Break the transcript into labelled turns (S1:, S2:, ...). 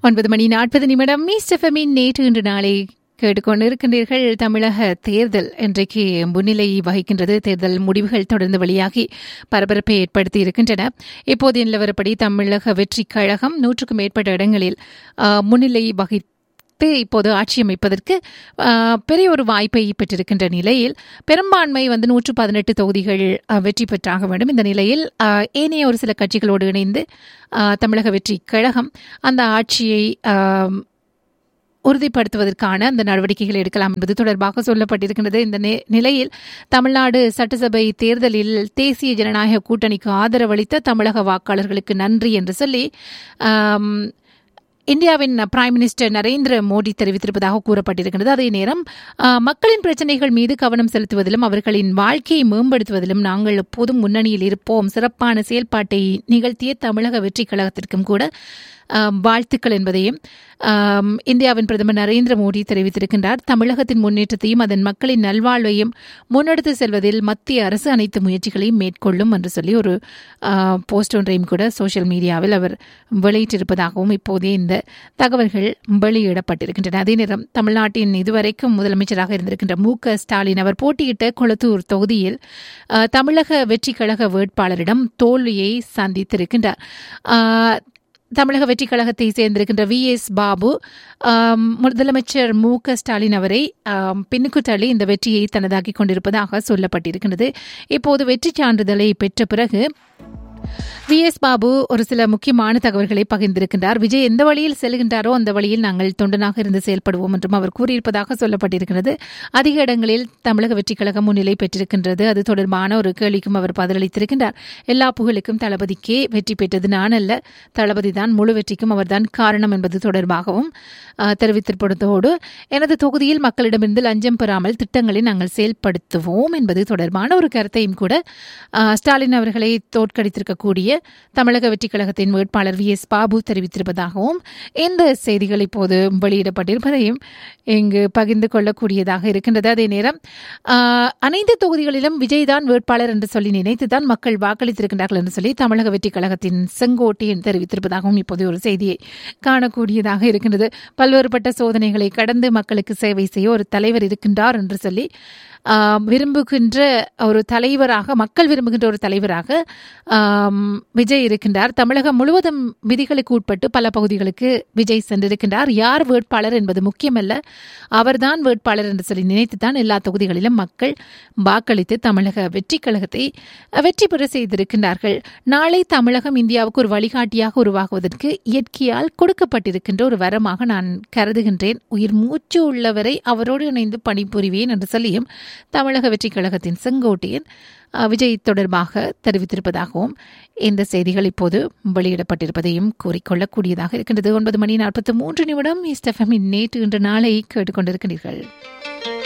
S1: ஒன்பது மணி நாற்பது நிமிடம் மீஸ்டெஃபமின் நேற்று இன்று நாளை கேட்டுக்கொண்டிருக்கின்றீர்கள் தமிழக தேர்தல் இன்றைக்கு முன்னிலை வகிக்கின்றது தேர்தல் முடிவுகள் தொடர்ந்து வெளியாகி பரபரப்பை ஏற்படுத்தி இருக்கின்றன இப்போது நிலவரப்படி தமிழக வெற்றி கழகம் நூற்றுக்கும் மேற்பட்ட இடங்களில் ஆஹ், முன்னிலை வகித்து இப்போது ஆட்சி அமைப்பதற்கு ஆஹ், பெரிய ஒரு வாய்ப்பை பெற்றிருக்கின்ற நிலையில் பெரும்பான்மை வந்து நூற்று பதினெட்டு தொகுதிகள் ஆஹ், வெற்றி பெற்றாக வேண்டும் இந்த நிலையில் ஆஹ், ஏனைய ஒரு சில கட்சிகளோடு இணைந்து ஆஹ், தமிழக வெற்றி கழகம் அந்த ஆட்சியை ஆஹ், உறுதிப்படுத்துவதற்கான அந்த நடவடிக்கைகளை எடுக்கலாம் என்பது தொடர்பாக சொல்லப்பட்டிருக்கின்றது இந்த நி- நிலையில் தமிழ்நாடு சட்டசபை தேர்தலில் தேசிய ஜனநாயக கூட்டணிக்கு ஆதரவளித்த தமிழக வாக்காளர்களுக்கு நன்றி என்று சொல்லி ஆம், இந்தியாவின் பிரைம் மினிஸ்டர் நரேந்திர மோடி தெரிவித்திருப்பதாக கூறப்பட்டிருக்கிறது அதே நேரம் ஆ, மக்களின் பிரச்சனைகள் மீது கவனம் செலுத்துவதிலும் அவர்களின் வாழ்க்கையை மேம்படுத்துவதிலும் நாங்கள் எப்போதும் முன்னணியில் இருப்போம் சிறப்பான செயல்பாட்டை நிகழ்த்திய தமிழக வெற்றி கழகத்திற்கும் கூட ஆம், வாழ்த்துக்கள் என்பதையும் ஆம், இந்தியாவின் பிரதமர் நரேந்திர மோடி தெரிவித்திருக்கின்றார் தமிழகத்தின் முன்னேற்றத்தையும் அதன் மக்களின் நல்வாழ்வையும் முன்னெடுத்து செல்வதில் மத்திய அரசு அனைத்து முயற்சிகளையும் மேற்கொள்ளும் என்று சொல்லி ஒரு ஆ, போஸ்ட் ஒன்றையும் கூட சோஷியல் மீடியாவில் அவர் வெளியிட்டிருப்பதாகவும் இப்போதே இந்த தகவல்கள் வெளியிடப்பட்டிருக்கின்றன அதே நேரம் தமிழ்நாட்டின் இதுவரைக்கும் முதலமைச்சராக இருந்திருக்கின்ற மு க ஸ்டாலின் அவர் போட்டியிட்ட கொளத்தூர் தொகுதியில் ஆ, தமிழக வெற்றி கழக வேட்பாளரிடம் தோல்வியை சந்தித்திருக்கின்றார் ஆ, தமிழக வெற்றி கழகத்தை சேர்ந்திருக்கின்ற வி எஸ் பாபு ஆம், முதலமைச்சர் மு க ஸ்டாலின் அவரை ஆம், பின்னுக்கு தள்ளி இந்த வெற்றியை தனதாக்கிக் கொண்டிருப்பதாக சொல்லப்பட்டிருக்கின்றது இப்போது வெற்றி சான்றிதழை பெற்ற பிறகு வி எஸ் பாபு ஒரு சில முக்கியமான தகவல்களை பகிர்ந்திருக்கின்றார் விஜய் எந்த வழியில் செல்கின்றாரோ அந்த வழியில் நாங்கள் தொண்டனாக இருந்து செயல்படுவோம் என்றும் அவர் கூறியிருப்பதாக சொல்லப்பட்டிருக்கிறது அதிக இடங்களில் தமிழக வெற்றி கழகம் முன்னிலை பெற்றிருக்கின்றது அது தொடர்பான ஒரு கேள்விக்கும் அவர் பதிலளித்திருக்கின்றார் எல்லா புகழுக்கும் தளபதிக்கே வெற்றி பெற்றது நான் அல்ல தளபதி தான் முழு வெற்றிக்கும் அவர்தான் காரணம் என்பது தொடர்பாகவும் ஆஹ், தெரிவித்திருப்பதோடு எனது தொகுதியில் மக்களிடமிருந்து லஞ்சம் பெறாமல் திட்டங்களை நாங்கள் செயல்படுத்துவோம் என்பது தொடர்பான ஒரு கருத்தையும் கூட ஆஹ், ஸ்டாலின் அவர்களை தோற்கடித்திருக்கக்கூடிய தமிழக வெற்றிக் கழகத்தின் வேட்பாளர் வி எஸ் பாபு தெரிவித்திருப்பதாகவும் இந்த செய்திகள் இப்போது வெளியிடப்பட்டிருப்பதையும் இங்கு பகிர்ந்து கொள்ளக்கூடியதாக இருக்கின்றது அதே நேரம் ஆஹ், அனைத்து தொகுதிகளிலும் விஜய் தான் வேட்பாளர் என்று சொல்லி நினைத்துதான் மக்கள் வாக்களித்திருக்கின்றார்கள் என்று சொல்லி தமிழக வெற்றிக் கழகத்தின் செங்கோட்டையன் தெரிவித்திருப்பதாகவும் இப்போது ஒரு செய்தியை காணக்கூடியதாக இருக்கின்றது பல்வேறுபட்ட சோதனைகளை கடந்து மக்களுக்கு சேவை செய்ய ஒரு தலைவர் இருக்கின்றார் என்று சொல்லி ஆம், விரும்புகின்ற ஒரு தலைவராக மக்கள் விரும்புகின்ற ஒரு தலைவராக ஆம், விஜய் இருக்கின்றார் தமிழகம் முழுவதும் விதிகளுக்கு உட்பட்டு பல பகுதிகளுக்கு விஜய் சென்றிருக்கின்றார் யார் வேட்பாளர் என்பது முக்கியமல்ல அவர்தான் வேட்பாளர் என்று சொல்லி நினைத்துத்தான் எல்லா தொகுதிகளிலும் மக்கள் வாக்களித்து தமிழக வெற்றி கழகத்தை வெற்றி பெற செய்திருக்கின்றார்கள் நாளை தமிழகம் இந்தியாவுக்கு ஒரு வழிகாட்டியாக உருவாகுவதற்கு இயற்கையால் கொடுக்கப்பட்டிருக்கின்ற ஒரு வரமாக நான் கருதுகின்றேன் உயிர் மூச்சு உள்ளவரை அவரோடு இணைந்து பணிபுரிவேன் என்று சொல்லியும் தமிழக வெற்றி கழகத்தின் செங்கோட்டையன் அஹ், விஜய் தொடர்பாக தெரிவித்திருப்பதாகவும் இந்த செய்திகள் இப்போது வெளியிடப்பட்டிருப்பதையும் கூறிக்கொள்ளக்கூடியதாக இருக்கின்றது ஒன்பது மணி நாற்பத்தி மூன்று நிமிடம் இஸ்டஃபமின் நேற்று இன்று நாளை கேட்டுக்கொண்டிருக்கிறீர்கள்